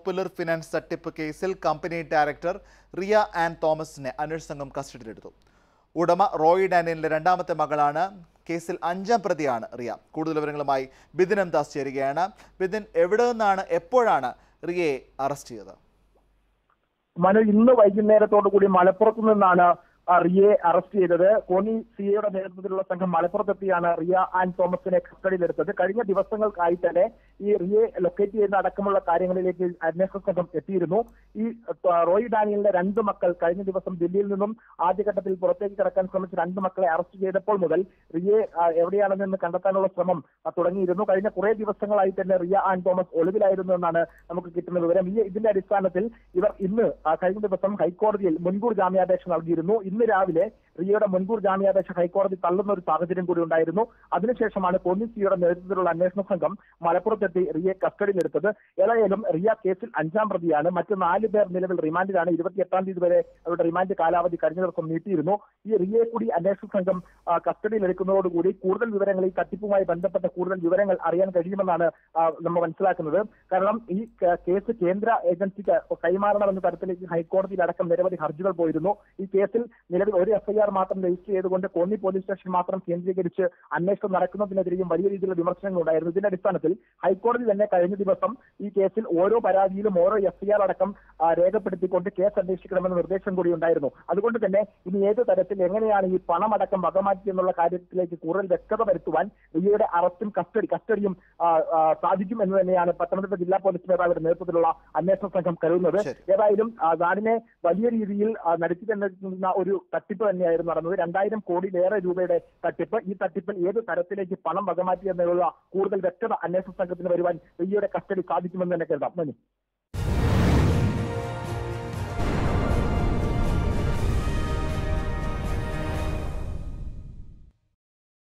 Popular finance തട്ടിപ്പ് കേസിൽ company director Riya an തോമസിനെ അന്വേഷണ സംഘം കസ്റ്റഡിയിലെടുത്തു ഉടമ റോയ് ഡാനിയലിന്റെ രണ്ടാമത്തെ മകളാണ് കേസിൽ അഞ്ചാം പ്രതിയാണ് റിയ കൂടുതൽ വിവരങ്ങളുമായി ബിദിൻ എം ദാസ് ചേരുകയാണ് ബിദിൻ എവിടെ നിന്നാണ് എപ്പോഴാണ് റിയയെ അറസ്റ്റ് ചെയ്തത് മനു ഇന്ന് വൈകുന്നേരത്തോടു കൂടി മലപ്പുറത്ത് നിന്നാണ് ആ, റിയയെ അറസ്റ്റ് ചെയ്തത് കോന്നി സി എയുടെ നേതൃത്വത്തിലുള്ള സംഘം മലപ്പുറത്തെത്തിയാണ് റിയ ആൻഡ് തോമസിനെ കസ്റ്റഡിയിലെടുത്തത് കഴിഞ്ഞ ദിവസങ്ങൾക്കായി തന്നെ ഈ റിയയെ ലൊക്കേറ്റ് ചെയ്യുന്ന അടക്കമുള്ള കാര്യങ്ങളിലേക്ക് അന്വേഷണ സംഘം എത്തിയിരുന്നു ഈ ആ, റോയ് ഡാനിയലിന്റെ രണ്ട് മക്കൾ കഴിഞ്ഞ ദിവസം ദില്ലിയിൽ നിന്നും ആദ്യഘട്ടത്തിൽ പുറത്തേക്ക് കടക്കാൻ ശ്രമിച്ച രണ്ട് മക്കളെ അറസ്റ്റ് ചെയ്തപ്പോൾ മുതൽ റിയയെ ആ, എവിടെയാണെന്ന് കണ്ടെത്താനുള്ള ശ്രമം ആ, തുടങ്ങിയിരുന്നു കഴിഞ്ഞ കുറെ ദിവസങ്ങളായി തന്നെ റിയ ആൻഡ് തോമസ് ഒളിവിലായിരുന്നു എന്നാണ് നമുക്ക് കിട്ടുന്ന വിവരം ഈ ഇതിന്റെ അടിസ്ഥാനത്തിൽ ഇവർ ഇന്ന് ആ, കഴിഞ്ഞ ദിവസം ഹൈക്കോടതിയിൽ മുൻകൂർ ജാമ്യാപേക്ഷ നൽകിയിരുന്നു ഇന്ന് രാവിലെ റിയയുടെ മുൻകൂർ ജാമ്യാപേക്ഷ ഹൈക്കോടതി തള്ളുന്ന ഒരു സാഹചര്യം കൂടി ഉണ്ടായിരുന്നു അതിനുശേഷമാണ് പോലീസ് സിയുടെ നേതൃത്വത്തിലുള്ള അന്വേഷണ സംഘം മലപ്പുറത്തെത്തി റിയയെ കസ്റ്റഡിയിലെടുത്തത് ഏതായാലും റിയ കേസിൽ അഞ്ചാം പ്രതിയാണ് മറ്റ് നാല് പേർ നിലവിൽ റിമാൻഡിലാണ് ഇരുപത്തിയെട്ടാം തീയതി വരെ അവരുടെ റിമാൻഡ് കാലാവധി കഴിഞ്ഞ ദിവസം നീട്ടിയിരുന്നു ഈ റിയയെ കൂടി അന്വേഷണ സംഘം ആ, കസ്റ്റഡിയിലെടുക്കുന്നതോടുകൂടി കൂടുതൽ വിവരങ്ങൾ ഈ തട്ടിപ്പുമായി ബന്ധപ്പെട്ട കൂടുതൽ വിവരങ്ങൾ അറിയാൻ കഴിയുമെന്നാണ് ആ, നമ്മൾ മനസ്സിലാക്കുന്നത് കാരണം ഈ ക- കേസ് കേന്ദ്ര ഏജൻസിക്ക് കൈമാറണമെന്ന തരത്തിലേക്ക് ഹൈക്കോടതിയിൽ അടക്കം നിരവധി ഹർജികൾ പോയിരുന്നു ഈ കേസിൽ നിലവിൽ ഒരു എഫ്ഐആർ മാത്രം രജിസ്റ്റർ ചെയ്തുകൊണ്ട് കോന്നി പോലീസ് സ്റ്റേഷൻ മാത്രം കേന്ദ്രീകരിച്ച് അന്വേഷണം നടക്കുന്നതിനെതിരെയും വലിയ രീതിയിലുള്ള വിമർശനങ്ങൾ ഉണ്ടായിരുന്നു ഇതിന്റെ അടിസ്ഥാനത്തിൽ ഹൈക്കോടതി തന്നെ കഴിഞ്ഞ ദിവസം ഈ കേസിൽ ഓരോ പരാതിയിലും ഓരോ എഫ്ഐആർ അടക്കം ആ, രേഖപ്പെടുത്തിക്കൊണ്ട് കേസ് അന്വേഷിക്കണമെന്ന നിർദ്ദേശം കൂടി ഉണ്ടായിരുന്നു അതുകൊണ്ട് തന്നെ ഇനി ഏത് തരത്തിൽ എങ്ങനെയാണ് ഈ പണമടക്കം വകമാറ്റി എന്നുള്ള കാര്യത്തിലേക്ക് കൂടുതൽ വ്യക്തത വരുത്തുവാൻ റിയയുടെ അറസ്റ്റും കസ്റ്റഡി കസ്റ്റഡിയും ആ, ആ, സാധിക്കും എന്ന് തന്നെയാണ് പത്തനംതിട്ട ജില്ലാ പോലീസ് മേധാവിയുടെ നേതൃത്വത്തിലുള്ള അന്വേഷണ സംഘം കരുതുന്നത് ശരി. ഏതായാലും ആ, നാടിനെ വലിയ രീതിയിൽ ആ, നടത്തി തന്നെ ഒരു തട്ടിപ്പ് തന്നെയായിരുന്നു നടന്നത് രണ്ടായിരം കോടിയിലേറെ രൂപയുടെ തട്ടിപ്പ് ഈ തട്ടിപ്പിൽ ഏത് തരത്തിലേക്ക് പണം വകമാറ്റി എന്നുള്ള കൂടുതൽ വ്യക്തത അന്വേഷണ സംഘത്തിന് വരുവാൻ റിയയുടെ കസ്റ്റഡി സാധിക്കുമെന്ന് തന്നെ കരുതാം മനു